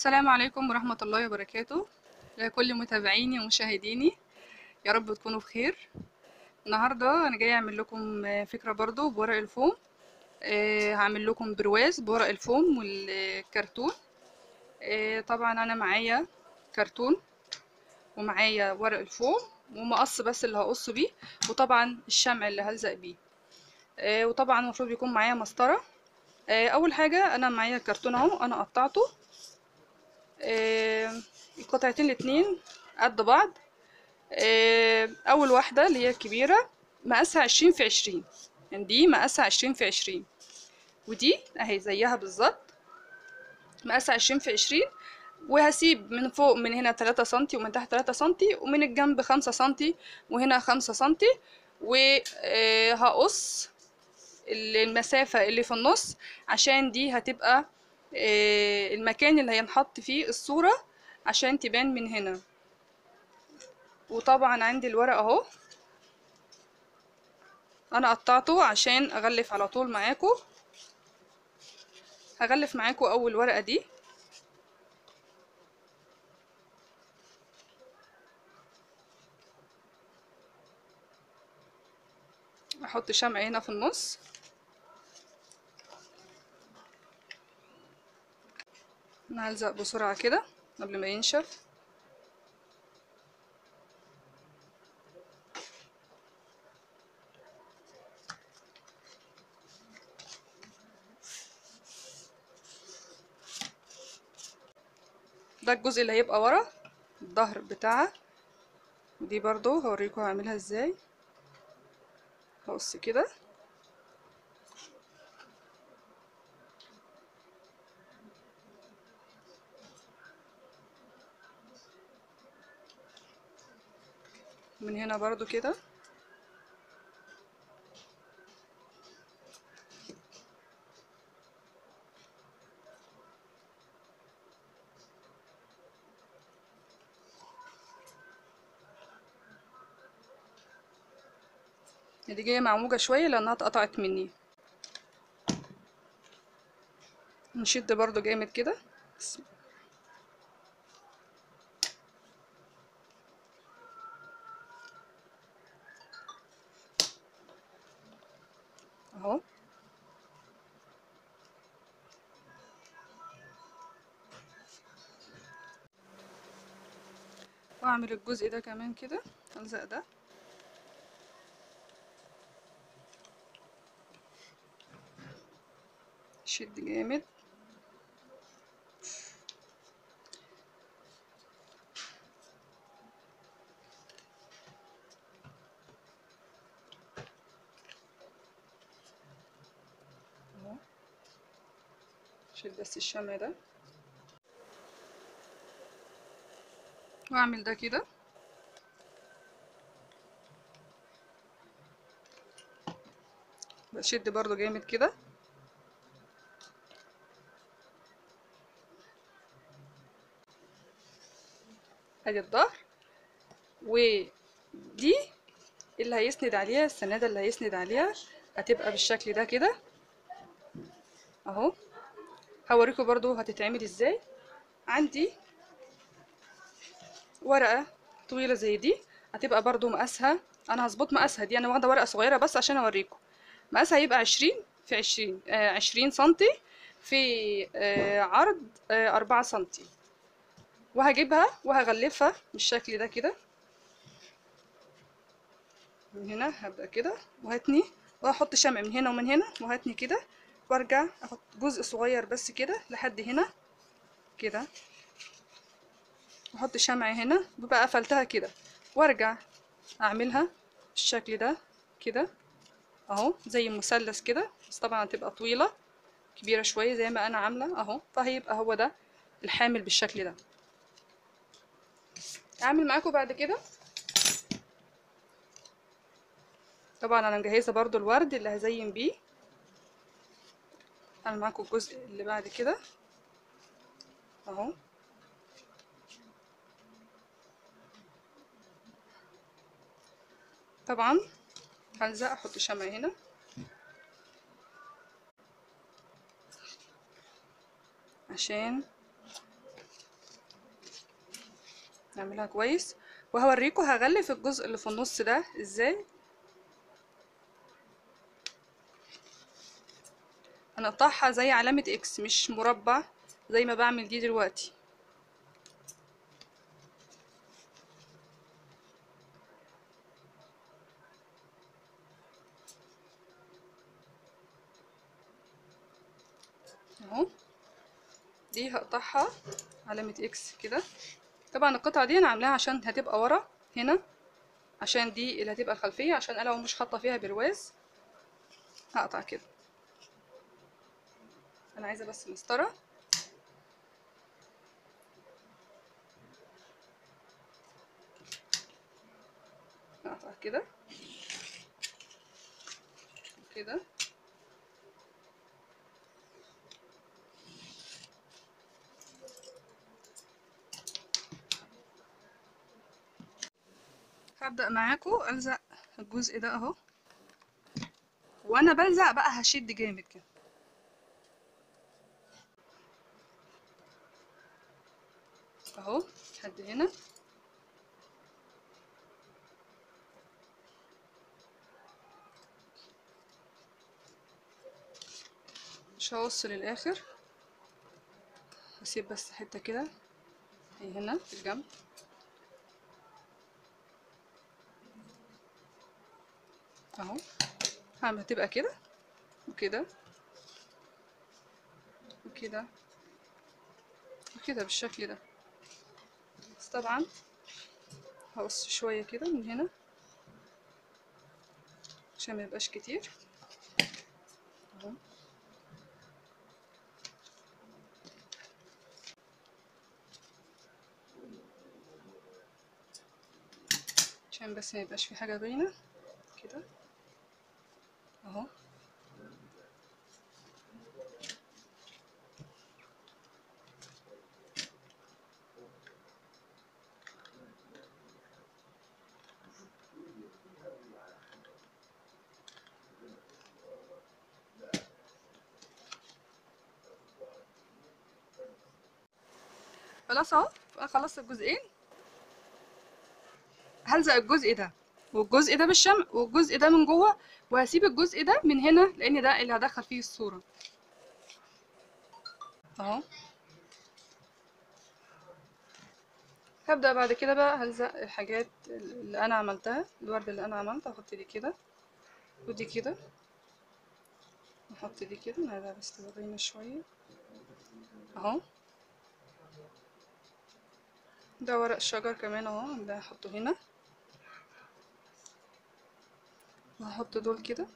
السلام عليكم ورحمة الله وبركاته لكل متابعيني ومشاهديني يا رب تكونوا بخير النهاردة أنا جاية أعمل لكم آه، فكرة برضو بورق الفوم آه، هعمل لكم برواز بورق الفوم والكرتون آه، طبعا أنا معايا كرتون ومعايا ورق الفوم ومقص بس اللي هقص بيه وطبعا الشمع اللي هلزق بيه آه، وطبعا المفروض يكون معايا مسطرة آه، أول حاجة أنا معايا الكرتون أهو أنا قطعته آه، القطعتين الاتنين قد بعض آه، اول واحده اللي هي الكبيره مقاسها عشرين في عشرين يعني دي مقاسها عشرين في عشرين ودي اهي زيها بالظبط مقاسها عشرين في عشرين وهسيب من فوق من هنا تلاتة سنتي ومن تحت تلاتة سنتي ومن الجنب خمسة سنتي وهنا خمسة سنتي وهقص المسافة اللي في النص عشان دي هتبقى آه، المكان اللي هينحط فيه الصورة عشان تبان من هنا وطبعا عندي الورق اهو انا قطعته عشان اغلف على طول معاكم هغلف معاكم اول ورقة دي احط شمع هنا في النص نلزق بسرعة كده قبل ما ينشف ده الجزء اللي هيبقى ورا الظهر بتاعها ودي برضو هوريكم هعملها ازاي هقص كده من هنا برضو كده دي جايه معوجه شويه لانها اتقطعت مني نشد برضو جامد كده بسم اهو واعمل الجزء ده كمان كده الزق ده شد جامد اهو شيل بس الشمع ده واعمل ده كده بشد برضو جامد كده ادي الظهر ودي اللي هيسند عليها السنادة اللي هيسند عليها هتبقى بالشكل ده كده اهو هوريكم برضو هتتعمل ازاي عندي ورقة طويلة زي دي هتبقى برضو مقاسها انا هظبط مقاسها دي انا واخدة ورقة صغيرة بس عشان اوريكم مقاسها هيبقى عشرين في عشرين آه عشرين سنتي في آه عرض آه أربعة سنتي وهجيبها وهغلفها بالشكل ده كده من هنا هبدأ كده وهتني وهحط شمع من هنا ومن هنا وهتني كده وارجع احط جزء صغير بس كده لحد هنا كده واحط شمع هنا ببقى قفلتها كده وارجع اعملها بالشكل ده كده اهو زي مثلث كده بس طبعا هتبقى طويلة كبيرة شوية زي ما انا عاملة اهو فهيبقى هو ده الحامل بالشكل ده اعمل معاكم بعد كده طبعا انا مجهزه برضو الورد اللي هزين بيه اعمل معاكم الجزء اللي بعد كده اهو طبعا هلزق احط شمع هنا عشان نعملها كويس وهوريكم هغلف الجزء اللي في النص ده ازاي هنقطعها زي علامة اكس مش مربع زي ما بعمل دي دلوقتي اهو دي هقطعها علامة اكس كده طبعا القطعة دي انا عاملاها عشان هتبقى ورا هنا عشان دي اللي هتبقى الخلفية عشان انا لو مش حاطة فيها برواز هقطع كده انا عايزة بس مسطرة هقطع كده كده هبدأ معاكم ألزق الجزء ده اهو وانا بلزق بقى هشد جامد كده اهو لحد هنا مش هوصل للاخر هسيب بس حته كده هي هنا في الجنب اهو هعمل تبقى كده وكده وكده وكده بالشكل ده بس طبعا هقص شوية كده من هنا عشان ما يبقاش كتير اهو عشان بس ما يبقاش في حاجة باينة كده اهو خلاص اهو بقى خلصت الجزئين هلزق الجزء ده والجزء ده بالشمع والجزء ده من جوه وهسيب الجزء ده من هنا لان ده اللي هدخل فيه الصورة اهو هبدأ بعد كده بقى هلزق الحاجات اللي انا عملتها الورد اللي انا عملته احط دي كده ودي كده نحط دي كده نعملها بس تبقى باينة شوية اهو ده ورق شجر كمان اهو ده هحطه هنا وهحط دول كده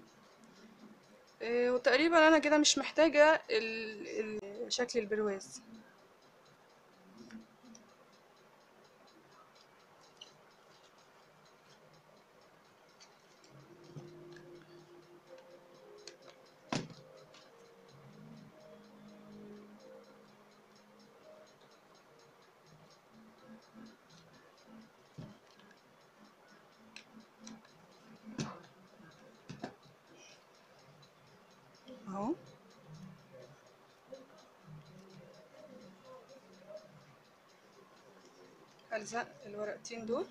إيه وتقريبا انا كده مش محتاجة ال... ال... شكل البرواز اهو هلزق الورقتين دول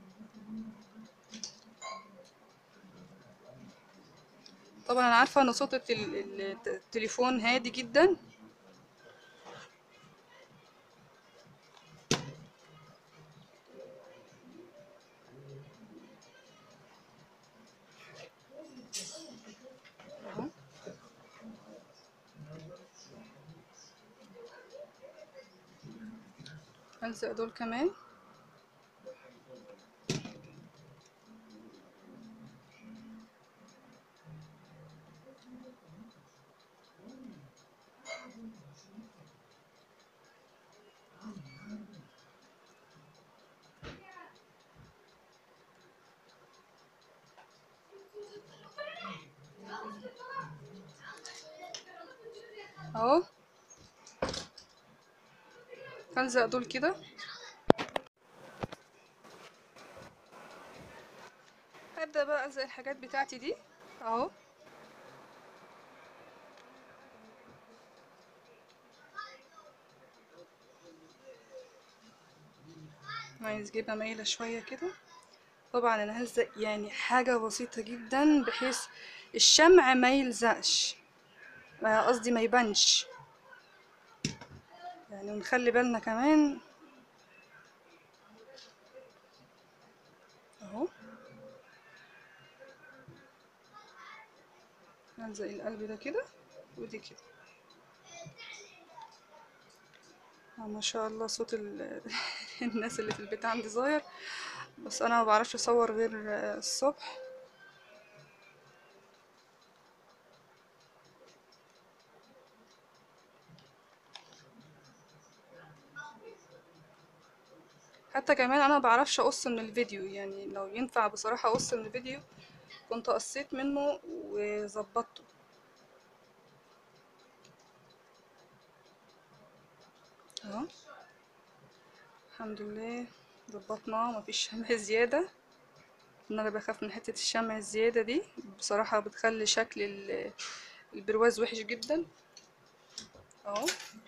طبعا انا عارفه ان صوت التل... ال- التليفون هادي جدا اهو هلزق دول كمان اهو هلزق دول كده هبدأ بقى ألزق الحاجات بتاعتي دي اهو عايز اجيبها مايلة شوية كده طبعا انا هلزق يعني حاجة بسيطة جدا بحيث الشمع ما يلزقش ما قصدي ما يبانش يعني ونخلي بالنا كمان اهو نلزق القلب ده كده ودي كده آه، ما شاء الله صوت ال... الناس اللي في البيت عندي ظاهر بس انا ما بعرفش اصور غير آه، الصبح حتى كمان انا ما بعرفش اقص من الفيديو يعني لو ينفع بصراحة اقص من الفيديو كنت قصيت منه وظبطته اهو الحمد لله ظبطناه مفيش شمع زيادة ان انا بخاف من حتة الشمع الزيادة دي بصراحة بتخلي شكل ال- البرواز وحش جدا اهو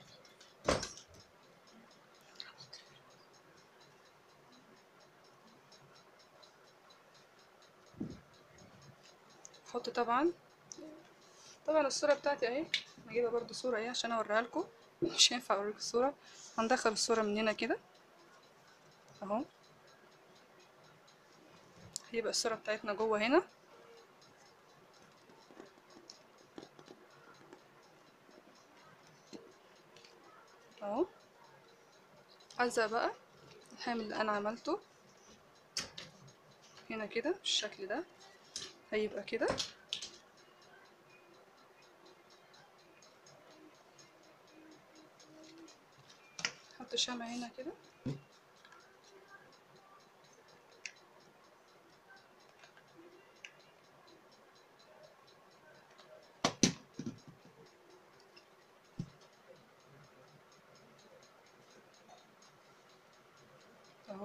احط طبعا طبعا الصورة بتاعتي اهي هجيبها برضو صورة اهي عشان اوريها لكم مش هينفع اوريكم الصورة هندخل الصورة من هنا كده اهو هيبقى الصورة بتاعتنا جوه هنا اهو الزق بقى الحامل اللي انا عملته هنا كده بالشكل ده هيبقى كده حط شمع هنا كده اهو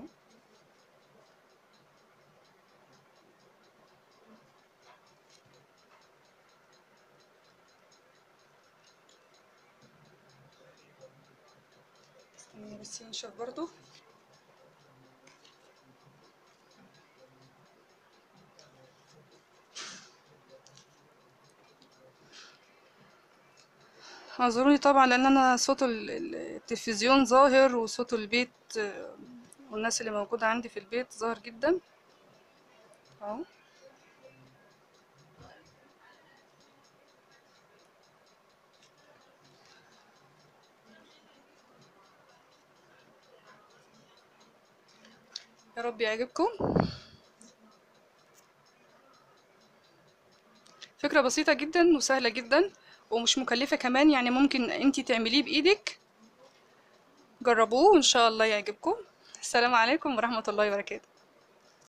استني بس ينشف برضو اعذروني طبعا لان انا صوت ال- ال- التلفزيون ظاهر وصوت البيت آه، والناس اللي موجودة عندي في البيت ظاهر جدا اهو يا رب يعجبكم فكرة بسيطة جدا وسهلة جدا ومش مكلفة كمان يعني ممكن انتي تعمليه بإيدك جربوه وإن شاء الله يعجبكم السلام عليكم ورحمة الله وبركاته